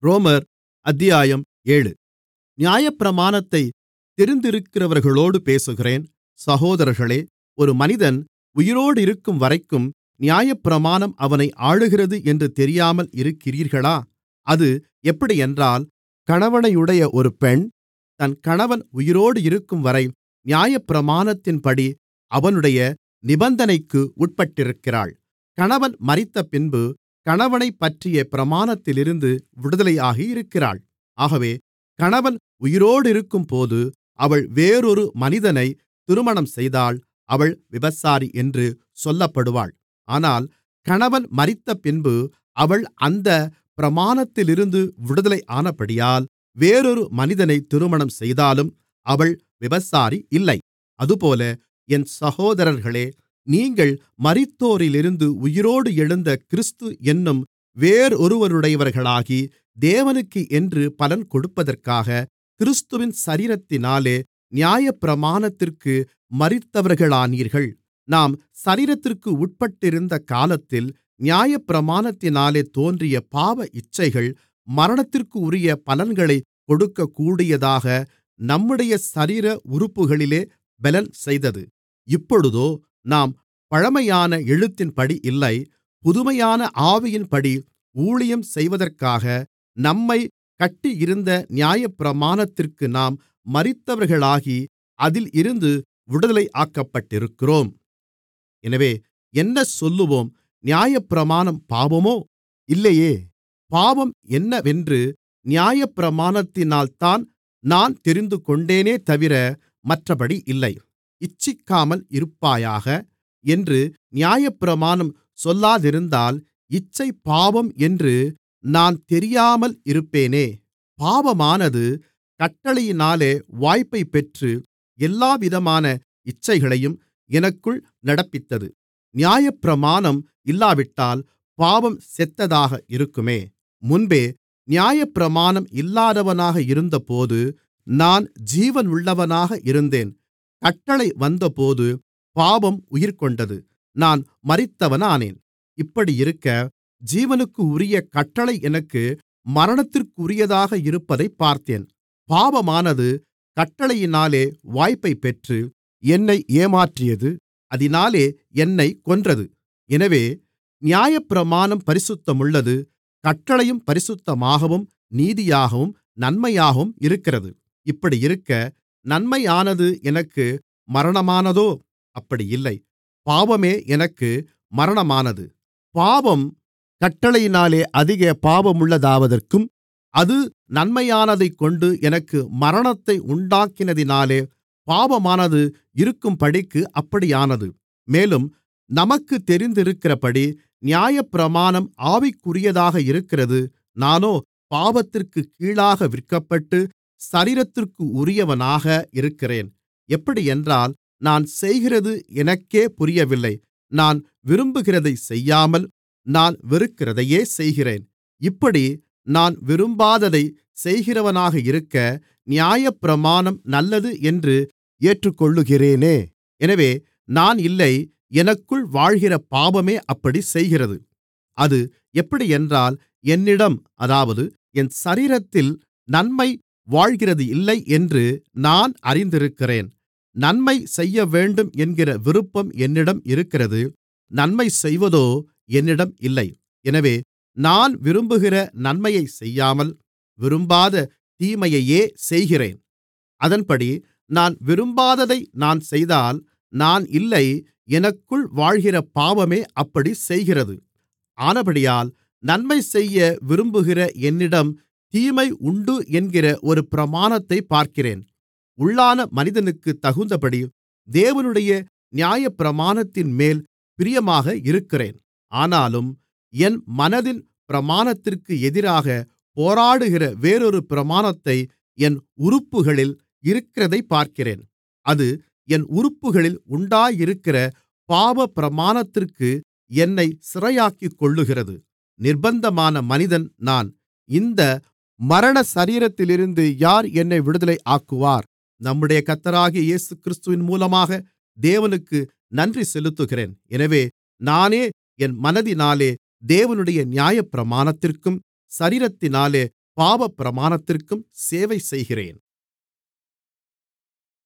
ரோமர் அத்தியாயம் ஏழு நியாயப்பிரமாணத்தைத் தெரிந்திருக்கிறவர்களோடு பேசுகிறேன் சகோதரர்களே ஒரு மனிதன் உயிரோடிருக்கும்வரைக்கும் நியாயப்பிரமாணம் அவனை ஆளுகிறது என்று தெரியாமல் இருக்கிறீர்களா அது எப்படியென்றால் கணவனையுடைய ஒரு பெண் தன் கணவன் உயிரோடு இருக்கும்வரை நியாயப்பிரமாணத்தின்படி அவனுடைய நிபந்தனைக்கு உட்பட்டிருக்கிறாள் கணவன் மரித்தபின்பு கணவனைப்பற்றிய பிரமாணத்திலிருந்து விடுதலையாகியிருக்கிறாள் ஆகவே கணவன் உயிரோடிருக்கும்போது அவள் வேறொரு மனிதனைத் திருமணம் செய்தால் அவள் விபசாரி என்று சொல்லப்படுவாள் ஆனால் கணவன் மரித்தபின்பு அவள் அந்தப் பிரமாணத்திலிருந்து விடுதலையானபடியால் வேறொரு மனிதனைத் திருமணம் செய்தாலும் அவள் விபசாரி இல்லை அதுபோல என் சகோதரர்களே நீங்கள் மரித்தோரிலிருந்து உயிரோடு எழுந்த கிறிஸ்து என்னும் வேறொருவருடையவர்களாகி தேவனுக்கென்று பலன் கொடுப்பதற்காக கிறிஸ்துவின் சரீரத்தினாலே நியாயப்பிரமாணத்திற்கு மரித்தவர்களானீர்கள் நாம் சரீரத்திற்கு உட்பட்டிருந்த காலத்தில் நியாயப்பிரமாணத்தினாலே தோன்றிய பாவ இச்சைகள் மரணத்திற்குரிய பலன்களைக் கொடுக்கக்கூடியதாக நம்முடைய சரீர உறுப்புகளிலே பெலன் செய்தது இப்பொழுதோ நாம் பழமையான எழுத்தின்படி இல்லை புதுமையான ஆவியின்படி ஊழியம் செய்வதற்காக நம்மைக் கட்டியிருந்த நியாயப்பிரமாணத்திற்கு நாம் மரித்தவர்களாகி அதில் இருந்து விடுதலையாக்கப்பட்டிருக்கிறோம் எனவே என்ன சொல்லுவோம் நியாயப்பிரமாணம் பாவமோ இல்லையே பாவம் என்னவென்று நியாயப்பிரமாணத்தினால்தான் நான் தெரிந்துகொண்டேனேதவிர மற்றபடி இல்லை இச்சிக்காமல் இருப்பாயாக என்று நியாயப்பிரமாணம் சொல்லாதிருந்தால் இச்சை பாவம் என்று நான் தெரியாமல் இருப்பேனே பாவமானது கட்டளையினாலே வாய்ப்பைப் பெற்று எல்லாவிதமான இச்சைகளையும் எனக்குள் நடப்பித்தது நியாயப்பிரமாணம் இல்லாவிட்டால் பாவம் செத்ததாக இருக்குமே முன்பே நியாயப்பிரமாணம் இல்லாதவனாக இருந்தபோது நான் ஜீவனுள்ளவனாக இருந்தேன் கட்டளை வந்தபோது பாவம் உயிர்கொண்டது நான் மரித்தவனானேன் இப்படியிருக்க ஜீவனுக்குரிய கட்டளை எனக்கு மரணத்திற்குரியதாக இருப்பதைப் பார்த்தேன் பாவமானது கட்டளையினாலே வாய்ப்பைப் பெற்று என்னை ஏமாற்றியது அதினாலே என்னைக் கொன்றது எனவே நியாயப்பிரமாணம் பரிசுத்தமுள்ளது கட்டளையும் பரிசுத்தமாகவும் நீதியாகவும் நன்மையாகவும் இருக்கிறது இப்படியிருக்க நன்மையானது எனக்கு மரணமானதோ அப்படி இல்லை பாவமே எனக்கு மரணமானது பாவம் கட்டளையினாலே அதிக பாவமுள்ளதாவதற்கும் அது நன்மையானதைக்கொண்டு எனக்கு மரணத்தை உண்டாக்கினதினாலே பாவமானது இருக்கும்படிக்கு அப்படியானது மேலும் நமக்குத் தெரிந்திருக்கிறபடி நியாயப்பிரமாணம் ஆவிக்குரியதாக இருக்கிறது நானோ பாவத்திற்குக் கீழாக விற்கப்பட்டு சரீரத்திற்கு உரியவனாக இருக்கிறேன் எப்படியென்றால் நான் செய்கிறது எனக்கே புரியவில்லை நான் விரும்புகிறதைச் செய்யாமல் நான் வெறுக்கிறதையே செய்கிறேன் இப்படி நான் விரும்பாததைச் செய்கிறவனாக இருக்க நியாயப்பிரமாணம் நல்லது என்று ஏற்றுக்கொள்ளுகிறேனே எனவே நான் இல்லை எனக்குள் வாழ்கிற பாவமே அப்படிச் செய்கிறது அது எப்படியென்றால் என்னிடம் அதாவது என் சரீரத்தில் நன்மை வாழ்கிறது இல்லை என்று நான் அறிந்திருக்கிறேன் நன்மை செய்யவேண்டும் என்கிற விருப்பம் என்னிடம் இருக்கிறது நன்மை செய்வதோ என்னிடம் இல்லை எனவே நான் விரும்புகிற நன்மையைச் செய்யாமல் விரும்பாத தீமையையே செய்கிறேன் அதன்படி நான் விரும்பாததை நான் செய்தால் நான் இல்லை எனக்குள் வாழ்கிற பாவமே அப்படிச் செய்கிறது ஆனபடியால் நன்மை செய்ய விரும்புகிற என்னிடம் தீமை உண்டு என்கிற ஒரு பிரமாணத்தைப் பார்க்கிறேன் உள்ளான மனிதனுக்குத் தகுந்தபடி தேவனுடைய நியாயப்பிரமாணத்தின்மேல் பிரியமாக இருக்கிறேன் ஆனாலும் என் மனதின் பிரமாணத்திற்கு எதிராகப் போராடுகிற வேறொரு பிரமாணத்தை என் உறுப்புகளில் இருக்கிறதைப் பார்க்கிறேன் அது என் உறுப்புகளில் உண்டாயிருக்கிற பாவப்பிரமாணத்திற்கு என்னைச் சிறையாக்கிக்கொள்ளுகிறது நிர்பந்தமான மனிதன் நான் இந்த மரண சரீரத்திலிருந்து யார் என்னை விடுதலை ஆக்குவார் நம்முடைய கர்த்தராகிய இயேசுகிறிஸ்துவின் மூலமாக தேவனுக்கு நன்றி செலுத்துகிறேன் எனவே நானே என் மனதினாலே தேவனுடைய நியாயப்பிரமாணத்திற்கும் சரீரத்தினாலே பாவப்பிரமாணத்திற்கும் சேவை செய்கிறேன்